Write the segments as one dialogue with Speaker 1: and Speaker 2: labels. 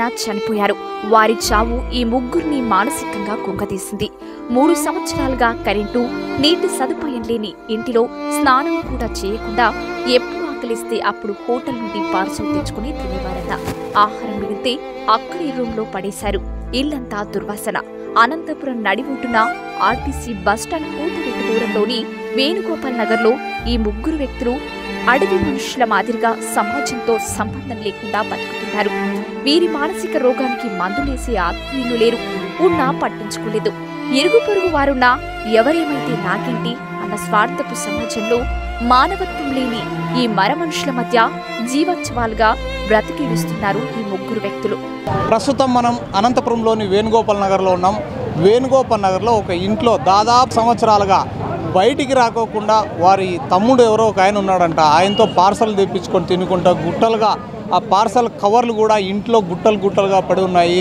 Speaker 1: చనిపోయారు వారి చావు ఈ ముగ్గురిని మానసికంగా కుంగదీసింది మూడు సంవత్సరాలుగా కరెంటు నీటి సదుపాయం లేని ఇంటిలో స్నానం కూడా చేయకుండా ఎప్పుడు ఆకలిస్తే అప్పుడు హోటల్ నుండి పార్సల్ తెచ్చుకుని తినేవారట ఆహారం మిగిలితే అక్కడే రూమ్లో పడేశారు ఇల్లంతా దుర్వాసన అనంతపురం నడిబొడ్డున ఆర్టీసీ బస్టాండ్ కూతురెట్టు దూరంలోని వేణుగోపాల్ నగర్లో ఈ ముగ్గురు వ్యక్తులు అడవి మనుషుల మాదిరిగా సమాజంతో సంబంధం లేకుండా బతుకుతున్నారు వీరి మానసిక రోగానికి మందులేసే ఆత్మీయులు లేరు ఉన్నా పట్టించుకోలేదు ఇరుగు పొరుగు వారున్నా ఎవరేమైతే నాకేంటి అన్న స్వార్థపు సమాజంలో మానవత్వం లేని ఈ మర మనుషుల మధ్య జీవోత్సవాలుగా బ్రతికిడుస్తున్నారు ఈ ముగ్గురు వ్యక్తులు
Speaker 2: ప్రస్తుతం మనం అనంతపురంలోని వేణుగోపాల్ నగర్లో ఉన్నాం వేణుగోపాల్ నగర్లో ఒక ఇంట్లో దాదాపు సంవత్సరాలుగా బయటికి రాకోకుండా వారి తమ్ముడు ఎవరో ఒక ఆయన ఉన్నాడంట ఆయనతో పార్సల్ తెప్పించుకొని తినుకుంటా గుట్టలుగా ఆ పార్సల్ కవర్లు కూడా ఇంట్లో గుట్టలు గుట్టలుగా పడి ఉన్నాయి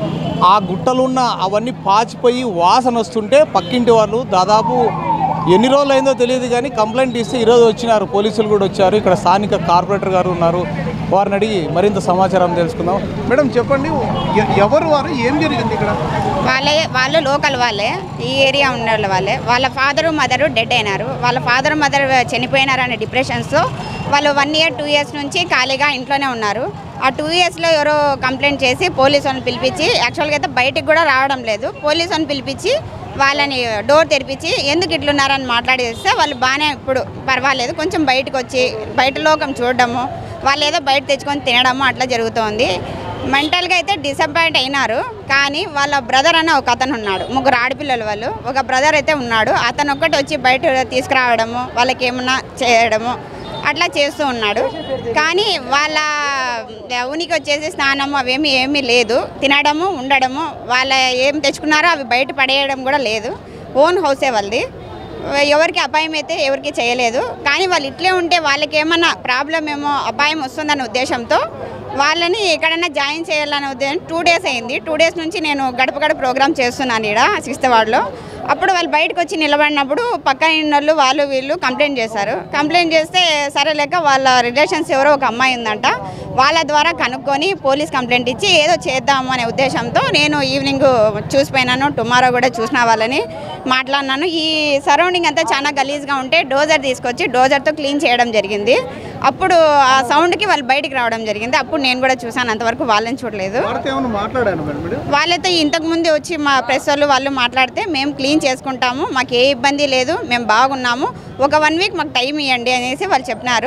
Speaker 2: ఆ గుట్టలున్న అవన్నీ పాచిపోయి వాసన వస్తుంటే పక్కింటి వాళ్ళు దాదాపు ఎన్ని రోజులు అయిందో తెలియదు కానీ కంప్లైంట్ ఇస్తే ఈరోజు వచ్చినారు పోలీసులు కూడా వచ్చారు ఇక్కడ స్థానిక కార్పొరేటర్ గారు ఉన్నారు వారిని అడిగి మరింత సమాచారం తెలుసుకుందాం మేడం చెప్పండి ఎ- ఎవరు వారు ఏం జరిగింది ఇక్కడ
Speaker 3: వాళ్ళే వాళ్ళు లోకల్ వాళ్ళే ఈ ఏరియా ఉన్న వాళ్ళే వాళ్ళ ఫాదరు మదరు డెడ్ అయినారు వాళ్ళ ఫాదర్ మదర్ చనిపోయినారు అనే డిప్రెషన్స్తో వాళ్ళు వన్ ఇయర్ టూ ఇయర్స్ నుంచి ఖాళీగా ఇంట్లోనే ఉన్నారు ఆ టూ ఇయర్స్లో ఎవరో కంప్లైంట్ చేసి పోలీసు వాళ్ళని పిలిపించి యాక్చువల్గా అయితే బయటికి కూడా రావడం లేదు పోలీసు వాళ్ళని పిలిపించి వాళ్ళని డోర్ తెరిపించి ఎందుకు ఇట్లున్నారని మాట్లాడేస్తే వాళ్ళు బాగానే ఇప్పుడు పర్వాలేదు కొంచెం బయటకు వచ్చి బయట లోకం చూడడము వాళ్ళు ఏదో బయట తెచ్చుకొని తినడము అట్లా జరుగుతోంది మెంటల్గా అయితే డిసప్పాయింట్ అయినారు కానీ వాళ్ళ బ్రదర్ అన్న ఒక అతను ఉన్నాడు ముగ్గురు ఆడపిల్లలు వాళ్ళు ఒక బ్రదర్ అయితే ఉన్నాడు అతను ఒక్కటి వచ్చి బయట తీసుకురావడము వాళ్ళకి ఏమన్నా చేయడము అట్లా చేస్తూ ఉన్నాడు కానీ వాళ్ళ ఉనికి వచ్చేసి స్నానము అవేమి ఏమీ లేదు తినడము ఉండడము వాళ్ళ ఏం తెచ్చుకున్నారో అవి బయట పడేయడం కూడా లేదు ఓన్ హౌసే వాళ్ళది ఎవరికి అపాయం అయితే ఎవరికి చేయలేదు కానీ వాళ్ళు ఇట్లే ఉంటే వాళ్ళకి ఏమన్నా ప్రాబ్లం ఏమో అపాయం వస్తుందన్న ఉద్దేశంతో వాళ్ళని ఎక్కడైనా జాయిన్ చేయాలనే ఉద్దేశం టూ డేస్ అయింది టూ డేస్ నుంచి నేను గడప గడప ప్రోగ్రామ్ చేస్తున్నాను ఇక్కడ సిక్స్త్ వార్డులో అప్పుడు వాళ్ళు బయటకు వచ్చి నిలబడినప్పుడు పక్కన వాళ్ళు వాళ్ళు వీళ్ళు కంప్లైంట్ చేశారు కంప్లైంట్ చేస్తే సరే లేక వాళ్ళ రిలేషన్స్ ఎవరో ఒక అమ్మాయి ఉందంట వాళ్ళ ద్వారా కనుక్కొని పోలీస్ కంప్లైంట్ ఇచ్చి ఏదో చేద్దాము అనే ఉద్దేశంతో నేను ఈవినింగ్ చూసిపోయినాను టుమారో కూడా చూసిన వాళ్ళని మాట్లాడినాను ఈ సరౌండింగ్ అంతా చాలా గలీజ్గా ఉంటే డోజర్ తీసుకొచ్చి డోజర్తో క్లీన్ చేయడం జరిగింది అప్పుడు ఆ సౌండ్కి వాళ్ళు బయటికి రావడం జరిగింది అప్పుడు నేను కూడా చూసాను అంతవరకు వాళ్ళని చూడలేదు
Speaker 2: వారితో ఏమైనా మాట్లాడాను మేడం మీరు
Speaker 3: వాళ్ళైతే ఇంతకు ముందు వచ్చి మా ప్రెస్ వాళ్ళు వాళ్ళు మాట్లాడితే మేము క్లీన్ చేసుకుంటాము మాకు ఏ ఇబ్బంది లేదు మేము బాగున్నాము ఒక వన్ వీక్ మాకు టైం ఇవ్వండి అనేసి వాళ్ళు చెప్పినారు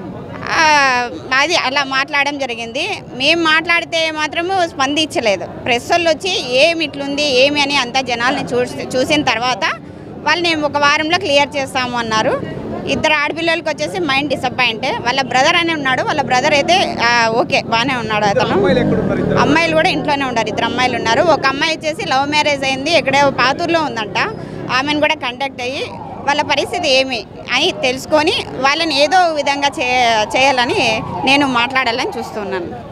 Speaker 3: ఆ, అది అలా మాట్లాడడం జరిగింది మేము మాట్లాడితే మాత్రము స్పందించలేదు ప్రెస్ వాళ్ళు వచ్చి ఏమి ఇట్లుంది ఏమి అని అంతా జనాల్ని చూసి చూసిన తర్వాత వాళ్ళని ఒక వారంలో క్లియర్ చేస్తాము అన్నారు ఇద్దరు ఆడపిల్లలకి వచ్చేసి మైండ్ డిసప్పాయింట్ వాళ్ళ బ్రదర్ అనే ఉన్నాడు వాళ్ళ బ్రదర్ అయితే ఆ, ఓకే బాగానే ఉన్నాడు అతను
Speaker 2: అమ్మాయిలు ఎక్కడ ఉన్నారు ఇద్దరు
Speaker 3: అమ్మాయిలు కూడా ఇంట్లోనే ఉన్నారు ఇద్దరు అమ్మాయిలు ఉన్నారు ఒక అమ్మాయి వచ్చేసి లవ్ మ్యారేజ్ అయింది ఇక్కడే పాతూరులో ఉందంట ఆమెను కూడా కంటాక్ట్ అయ్యి వాళ్ళ పరిస్థితి ఏమి అని తెలుసుకొని వాళ్ళని ఏదో విధంగా చే చేయాలని నేను మాట్లాడాలని చూస్తున్నాను